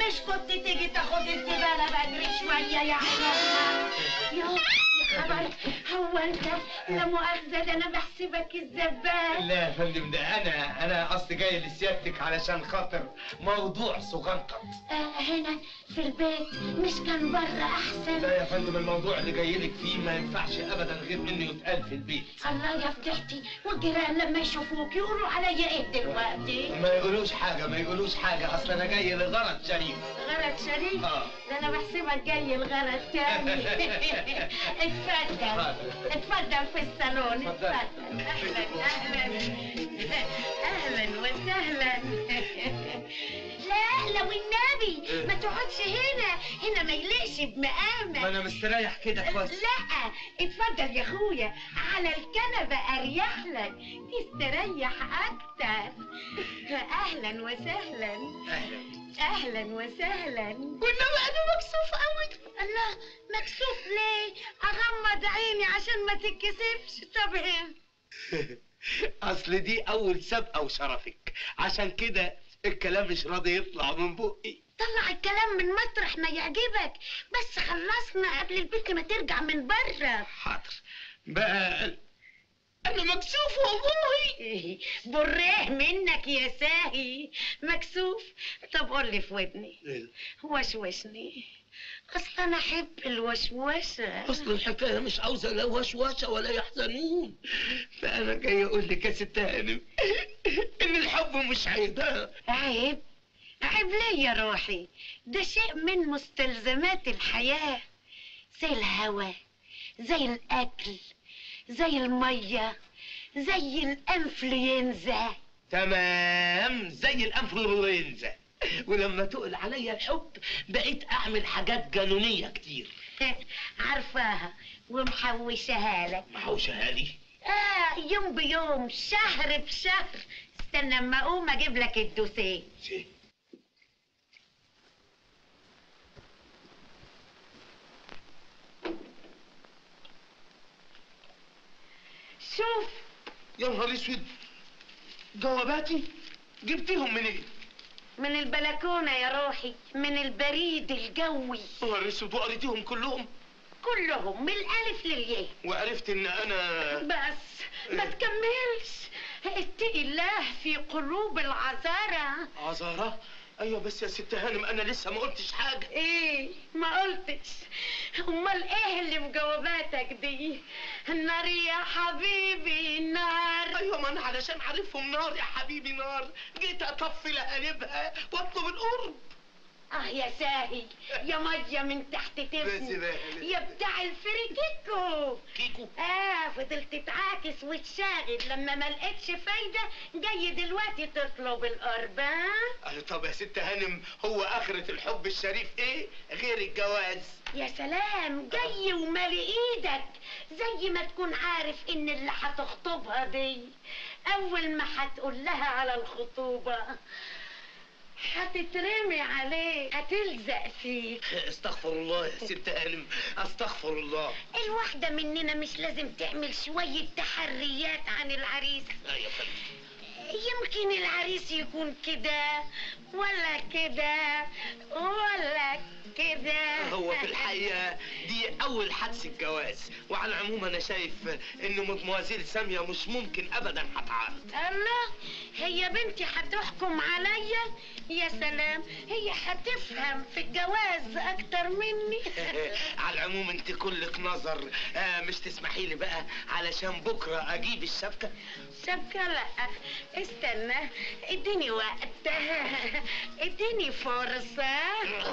مش كنت تيجي تاخد الزبالة بدري شوية يا عينينا يا يا خبر هو انت لا مؤاخذة ده انا بحسبك الزبال لا يا فندم ده انا انا قصدي جاي لسيادتك علشان خاطر موضوع صغنطط آه هنا في البيت مش كان بره احسن لا يا فندم الموضوع اللي جاي لك فيه ما ينفعش ابدا غير انه يتقال في البيت الله يا فضيحتي والجيران لما يشوفوك يقولوا عليا ايه دلوقتي ما يقولوش حاجه ما يقولوش حاجه اصل انا جاي لغرض شريف غرض شريف اه ده انا بحسبك جاي الغرض تاني اتفضل اتفضل في الصالون اتفضل. اتفضل اهلا اهلا اهلا وسهلا لا لو النبي ما تقعدش هنا هنا ما يليقش بمقامك ما انا مستريح كده كويس لا اتفضل يا اخويا على الكنبه اريح لك تستريح اكتر اهلا وسهلا اهلا اهلا وسهلا والنبي انا مكسوف قوي الله مكسوف ليه اغمض عيني عشان ما تتكسفش طب ايه اصل دي اول سابقه وشرفك عشان كده الكلام مش راضي يطلع من بقي طلع الكلام من مطرح ما يعجبك بس خلصنا قبل البنت ما ترجع من بره حاضر بقى انا مكسوف والله بريه منك يا ساهي مكسوف طب قول لي في ودني وشوشني اصل انا احب الوشوشه اصل الحكايه مش عاوزه لا وشوشه ولا يحزنون فانا جاي اقول لك يا ست هانم ان الحب مش عيب عيب عيب ليه يا روحي ده شيء من مستلزمات الحياة زي الهواء زي الأكل زي المية زي الأنفلونزا تمام زي الانفلونزا ولما تقل عليا الحب بقيت اعمل حاجات جنونيه كتير عارفاها ومحوشاها لك محوشها لي آه يوم بيوم شهر بشهر استنى اما اقوم اجيب لك الدوسيه شوف يا نهار اسود جواباتي جبتيهم منين؟ من البلكونة يا روحي من البريد الجوي يا نهار اسود وقريتيهم كلهم كلهم من الألف للياء وعرفت ان انا بس ما تكملش اتقي الله في قلوب العذارى عذارة ايوه بس يا ست هانم انا لسه ما قلتش حاجه ايه ما قلتش امال ايه اللي مجاوباتك دي النار يا حبيبي النار ايوه ما انا علشان عارفهم نار يا حبيبي نار جيت اطفي لقلبها واطلب القرب اه يا ساهي يا ميه من تحت بس تفني بقى يا بتاع الفريكيكو كيكو اه فضلت تعاكس وتشاغل لما ما لقيتش فايده جاي دلوقتي تطلب القرب ها قال طب يا ست هانم هو اخرة الحب الشريف ايه غير الجواز يا سلام جاي ومالي ايدك زي ما تكون عارف ان اللي هتخطبها دي اول ما هتقول لها على الخطوبة هتترمي عليك هتلزق فيك استغفر الله يا ست هانم استغفر الله الواحدة مننا مش لازم تعمل شوية تحريات عن العريس لا يا فندم يمكن العريس يكون كده ولا كده ولا كده هو في الحقيقة دي أول حدث الجواز وعلى العموم أنا شايف إن مدموزيل سامية مش ممكن أبدا هتعارض الله هي بنتي هتحكم عليا يا سلام هي هتفهم في الجواز اكتر مني على العموم أنت كلك نظر آه مش تسمحي لي بقى علشان بكرة أجيب الشبكة شبكة لا استنى اديني وقت اديني فرصة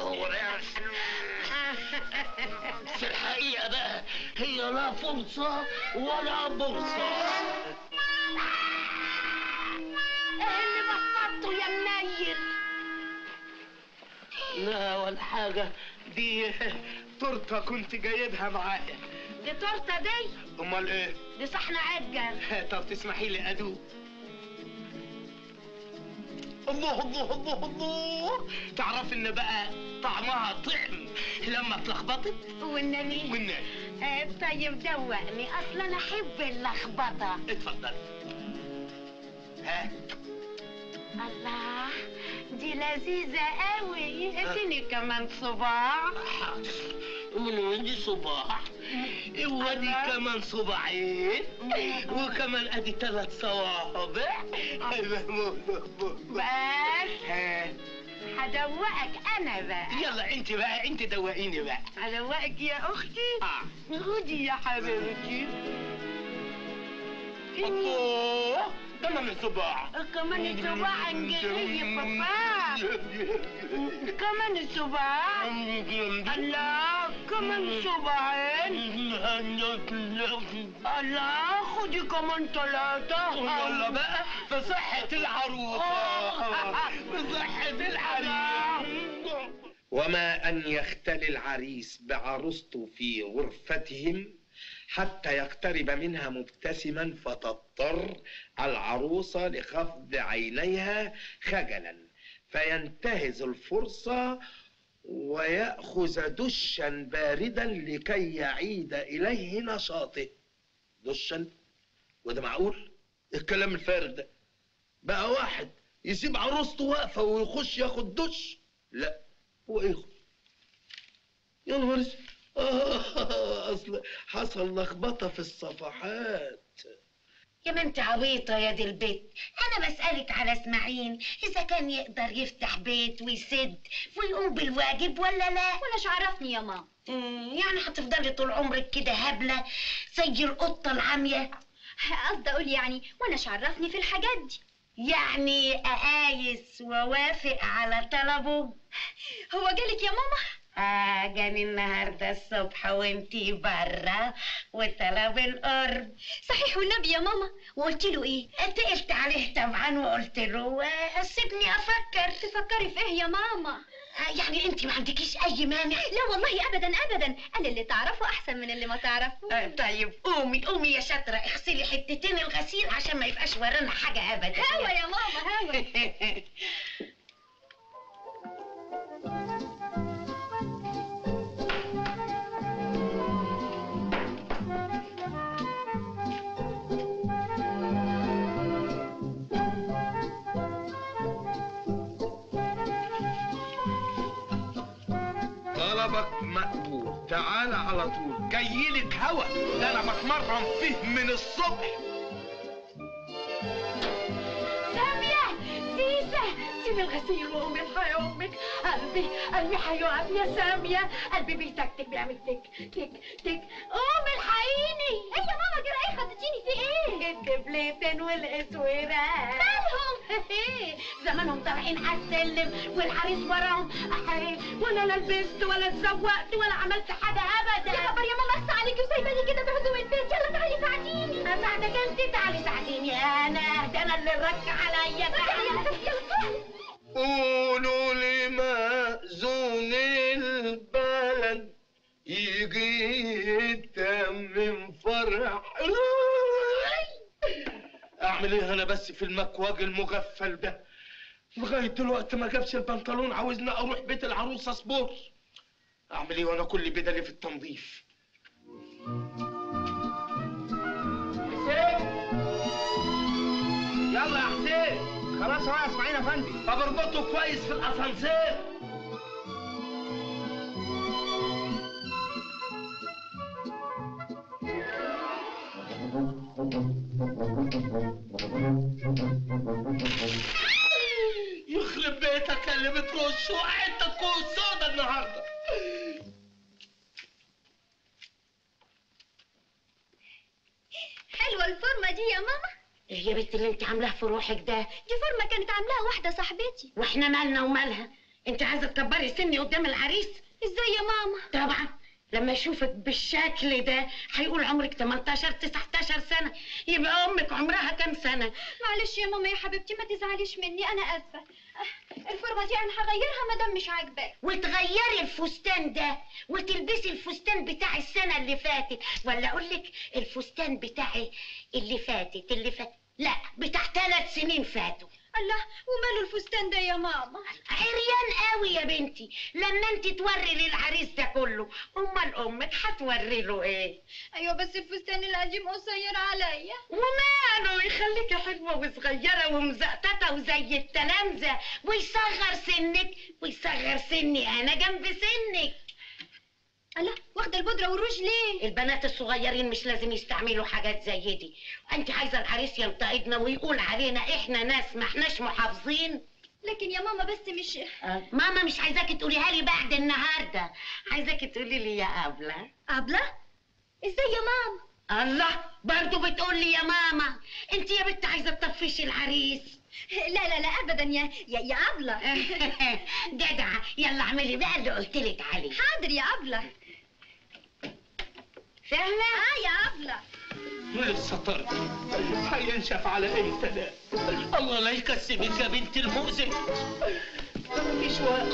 في الحقيقة بقى هي لا فرصة ولا بورصة ايه اللي بطلته يا منير لا ولا حاجة دي تورتة كنت جايبها معايا دي تورته دي أمال إيه؟ دي صحن عجة طب تسمحي لي ادوق الله الله الله الله تعرف ان بقى طعمها طعم لما اتلخبطت والنبي والنبي آه طيب دوقني اصلا انا احب اللخبطه اتفضل ها الله دي لذيذة قوي اديني كمان صباع من وين صباح وادي الله. كمان صباعين وكمان ادي ثلاث صوابع بس ها، هدوقك انا بقى يلا انت بقى انت دوقيني بقى هدوقك يا اختي اه خدي يا حبيبتي الله كمان صباع كمان صباع انجليزي يا بابا كمان صباع الله كمان صباعين الله خدي كمان ثلاثة يلا بقى في صحة العروسة في صحة العروسة وما أن يختلي العريس بعروسته في غرفتهم حتى يقترب منها مبتسما فتضطر العروسة لخفض عينيها خجلا فينتهز الفرصة ويأخذ دشا باردا لكي يعيد إليه نشاطه دشا وده معقول الكلام الفارغ ده بقى واحد يسيب عروسته واقفة ويخش ياخد دش لا هو ايه يا نهار اسود آه، اصل حصل لخبطه في الصفحات يا ما انت عبيطة يا دي البيت أنا بسألك على اسماعيل إذا كان يقدر يفتح بيت ويسد ويقوم بالواجب ولا لا ولا عرفني يا ماما مم، يعني هتفضلي طول عمرك كده هبلة زي القطة العامية قصدي اقول يعني وانا عرفني في الحاجات دي يعني أقايس ووافق على طلبه هو جالك يا ماما آه جاني النهاردة الصبح وانتي برا وطلب القرب صحيح والنبي يا ماما وقلت له ايه اتقلت عليه طبعا وقلت له آه، سيبني افكر تفكري في ايه يا ماما آه، يعني انت ما عندكيش اي مانع لا والله ابدا ابدا انا اللي تعرفه احسن من اللي ما تعرفه آه، طيب قومي قومي يا شاطرة اغسلي حتتين الغسيل عشان ما يبقاش ورانا حاجة ابدا هوا يا ماما هوا طلبك مقبول تعال على طول جايلك هوا ده انا بتمرن فيه من الصبح سامية سيسة سيبي الغسيل وقومي الحقي امك قلبي قلبي هيقف يا سامية قلبي بيتكتك بيعمل تك تك تك قومي الحقيني ايه يا ماما كده ايه خدتيني في ايه الدبلتين والاسوره مالهم زمانهم طالعين على السلم والحريس وراهم أحي ولا لا لبست ولا اتزوقت ولا عملت حاجه ابدا يا خبر يا ماما اخس عليكي وسايباني كده بهدوء البيت يلا تعالي ساعديني اساعدك انت تعالي ساعديني انا ده انا اللي رك عليا يلا تعالي يلا تعالي قولوا لي مأذون البلد يجي يتمم فرح اعمل ايه انا بس في المكواج المغفل ده لغايه دلوقتي ما جابش البنطلون عاوزني اروح بيت العروسه اصبر اعمل ايه وانا كل بدلي في التنظيف يلا يا حسين خلاص هو يا اسماعيل افندي طب اربطه كويس في الاسانسير يخرب بيتك اللي بترش وقعدت كوز سودا النهارده حلوه الفورمه دي يا ماما ايه يا بنت اللي انت عاملاه في روحك ده دي فورمه كانت عاملاها واحده صاحبتي واحنا مالنا ومالها انت عايزه تكبري سني قدام العريس ازاي يا ماما طبعا لما يشوفك بالشكل ده هيقول عمرك 18 19 سنه يبقى امك عمرها كام سنه معلش يا ماما يا حبيبتي ما تزعليش مني انا اسفه آه، الفورمه دي انا هغيرها ما دام مش عاجباك وتغيري الفستان ده وتلبسي الفستان بتاع السنه اللي فاتت ولا اقول لك الفستان بتاعي اللي فاتت اللي فات لا بتاع ثلاث سنين فاتوا الله وماله الفستان ده يا ماما عريان قوي يا بنتي لما انت توري للعريس ده كله امال امك هتوري له ايه ايوه بس الفستان القديم قصير عليا وماله يخليكي حلوه وصغيره ومزقططه وزي التلامذه ويصغر سنك ويصغر سني انا جنب سنك الله واخده البودره والروج ليه البنات الصغيرين مش لازم يستعملوا حاجات زي دي انت عايزه العريس ينتقدنا ويقول علينا احنا ناس ما احناش محافظين لكن يا ماما بس مش ماما مش عايزاكي تقوليها لي بعد النهارده عايزاكي تقولي لي يا ابله ابله ازاي يا ماما الله برضو بتقولي يا ماما انت يا بنت عايزه تطفشي العريس لا لا لا ابدا يا يا, يا ابله جدعه يلا اعملي بقى اللي قلتلك عليه حاضر يا ابله فاهمه اه يا ابله لسه طرد هينشف على امتى ده الله لا يكسبك يا بنت المؤذن مفيش وقت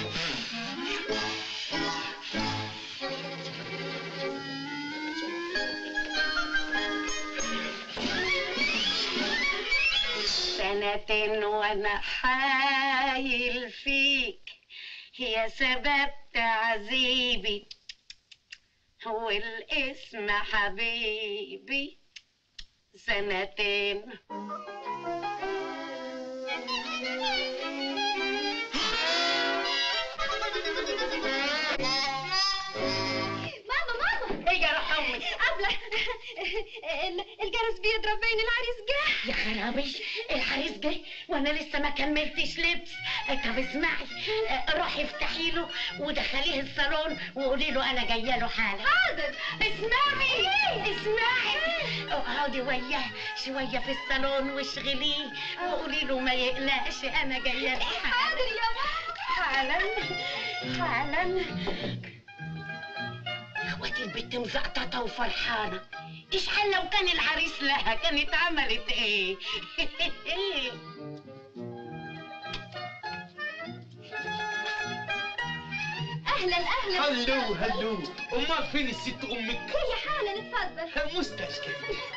سنتين وانا حايل فيك يا سبب تعذيبي هو الاسم حبيبي سنتين ماما ماما ايه يا روح امك ابله ال- الجرس بيضرب بين العريس جه يا خرابي العريس جاي وانا لسه ما كملتش لبس طب اسمعي آه، روحي افتحي له ودخليه الصالون وقولي له انا جايه له حالا حاضر اسمعي اسمعي اقعدي وياه شويه في الصالون واشغليه وقولي له ما يقلقش انا جايه له حاضر حالا يا ماما حالا حالا اخواتي البت مزقططه وفرحانه اشحال لو كان العريس لها كانت عملت ايه اهلا اهلا هلو هلو امال فين الست امك هي حالا اتفضل مستشكل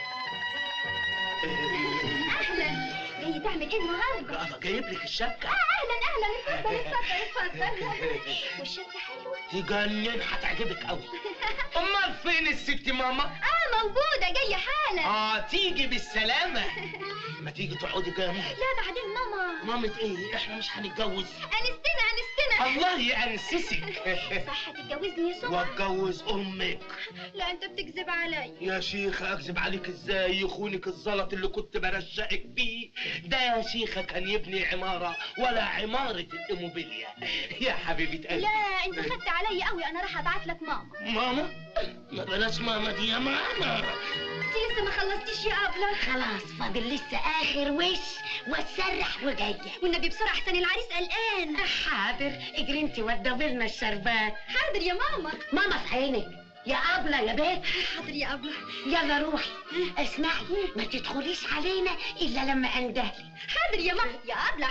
اهلا جاي تعمل ايه النهارده انا جايب لك الشبكه اه اهلا اهلا اتفضل اتفضل اتفضل والشبكه حلوه تجنن هتعجبك قوي امال فين الست ماما اه موجوده جايه حالا اه تيجي بالسلامه ما تيجي تقعدي جنبي لا بعدين ماما مامة ايه احنا مش هنتجوز انستنا انستنا الله يأنسسك صح هتتجوزني يا سمعة واتجوز امك لا انت بتكذب عليا يا شيخة اكذب عليك ازاي يخونك الزلط اللي كنت برشقك بيه ده يا شيخة كان يبني عمارة ولا عمارة الإيموبيليا يا حبيبة قلبي لا انت خدت عليا قوي انا راح ابعت لك ماما ماما ما بلاش ماما دي يا ماما انت لسه ما خلصتيش يا ابله خلاص فاضل لسه اخر وش واتسرح وجايه والنبي بسرعه احسن العريس قلقان حاضر اجري انت ودبي لنا الشربات حاضر يا ماما ماما في عينك يا ابله يا بيت حاضر يا ابله يلا روحي اسمعي ما تدخليش علينا الا لما اندهلي حاضر يا ماما يا ابله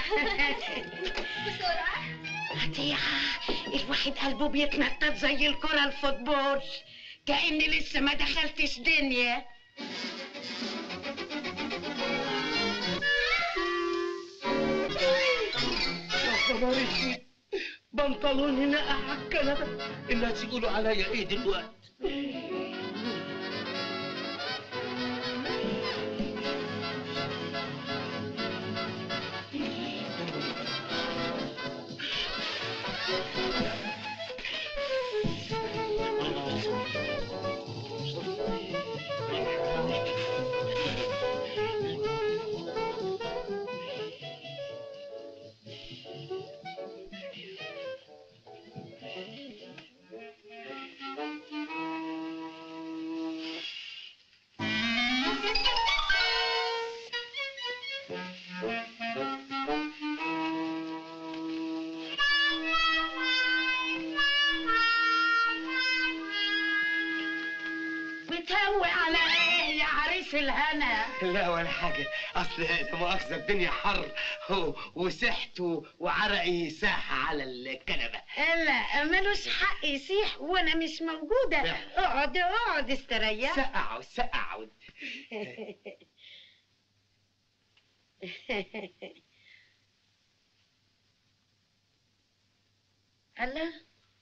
بسرعه قطيعة الواحد قلبه بيتنطط زي الكرة الفوتبول كأني لسه ما دخلتش دنيا يا خبر اسود بنطلوني نقع على الكنبة اللي هتقولوا عليا ايه دلوقتي بتهوي على ايه يا عريس الهنا لا ولا حاجة أصل لا مؤاخذة الدنيا حر و- وسحت و- وعرقي ساح على الكنبة لا ملوش حق يسيح وانا مش موجودة اقعد اقعد استريح سقعوا سقعوا الله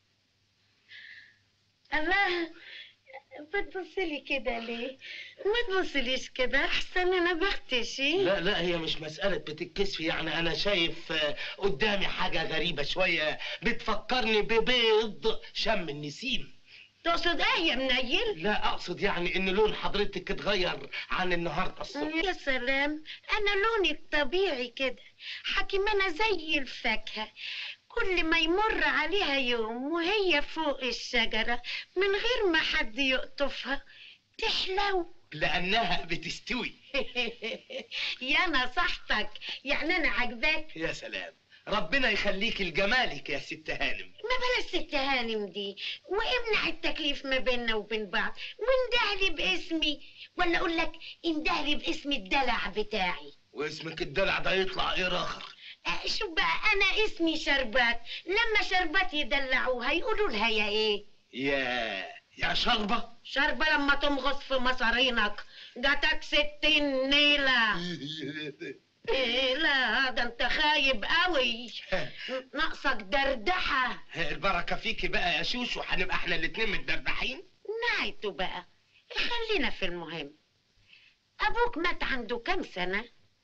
الله بتبصلي كده ليه؟ ما تبصليش كده احسن انا بختشي لا لا هي مش مسألة بتتكسفي يعني أنا شايف آه، قدامي حاجة غريبة شوية بتفكرني ببيض شم النسيم تقصد ايه يا منيل؟ لا أقصد يعني إن لون حضرتك اتغير عن النهاردة الصبح يا سلام انا لوني الطبيعي كده حكيم انا زي الفاكهه كل ما يمر عليها يوم وهي فوق الشجره من غير ما حد يقطفها تحلو لأنها بتستوي يا نصحتك يعني انا عجباك يا سلام ربنا يخليك لجمالك يا ست هانم ما بلاش ست هانم دي وامنع التكليف ما بيننا وبين بعض واندهلي باسمي ولا اقول لك اندهلي باسم الدلع بتاعي واسمك الدلع ده يطلع ايه راخر آه، شوف بقى انا اسمي شربات لما شربات يدلعوها يقولوا لها يا ايه يا يا شربة شربة لما تمغص في مصارينك جاتك ستين نيلة ايه لا ده انت خايب قوي ناقصك دردحة البركة فيكي بقى يا شوشو هنبقى احنا الاتنين متدردحين نعيته بقى خلينا في المهم ابوك مات عنده كام سنة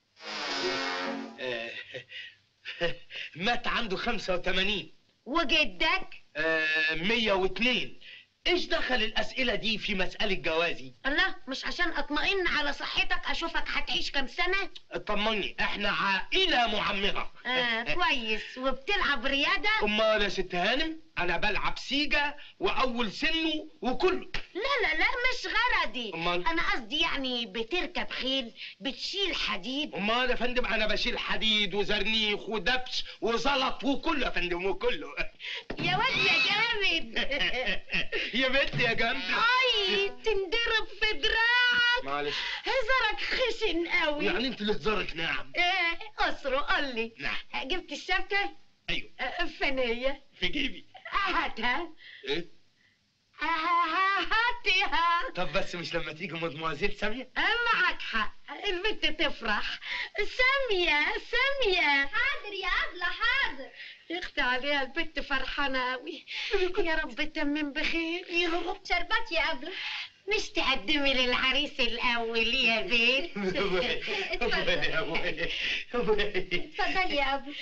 آه، مات عنده 85 وجدك آه، 102 ايش دخل الاسئلة دي في مسألة جوازي الله مش عشان اطمئن على صحتك اشوفك هتعيش كام سنة اطمني احنا عائلة معمرة آه كويس وبتلعب رياضة امال يا ست هانم انا بلعب سيجا واول سنه وكله لا لا لا مش غرضي أمال؟ انا قصدي يعني بتركب خيل بتشيل حديد امال يا فندم انا بشيل حديد وزرنيخ ودبش وزلط وكله يا فندم وكله يا واد يا جامد يا بنت يا جامدة اي تندرب في دراعك معلش هزارك خشن قوي يعني انت اللي هزارك نعم ايه اسره قال لي نعم جبت الشبكة ايوه آه، فنية في جيبي هاتها ايه آه، هاتها طب بس مش لما تيجي مدموزيل سامية معك حق البنت تفرح سامية سامية حاضر يا أبلة حاضر يختي عليها البنت فرحانة أوي يا رب تمم بخير يا رب شربات يا أبلة مش تقدمي للعريس الأول يا بيت اتفضلي يا أبلة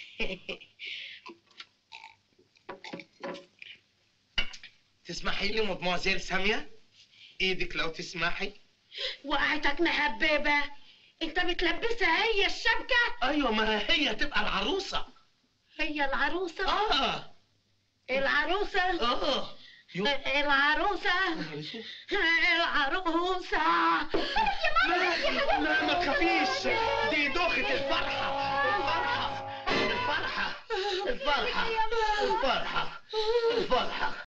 تسمحي لي مدموزيل سامية ايدك لو تسمحي وقعتك مهببة انت بتلبسها هي الشبكة ايوه ما هي تبقى العروسة هي العروسة اه العروسة اه يو العروسة العروسة لا لا ما تخافيش دي دوخة الفرحة الفرحة الفرحة الفرحة الفرحة الفرحة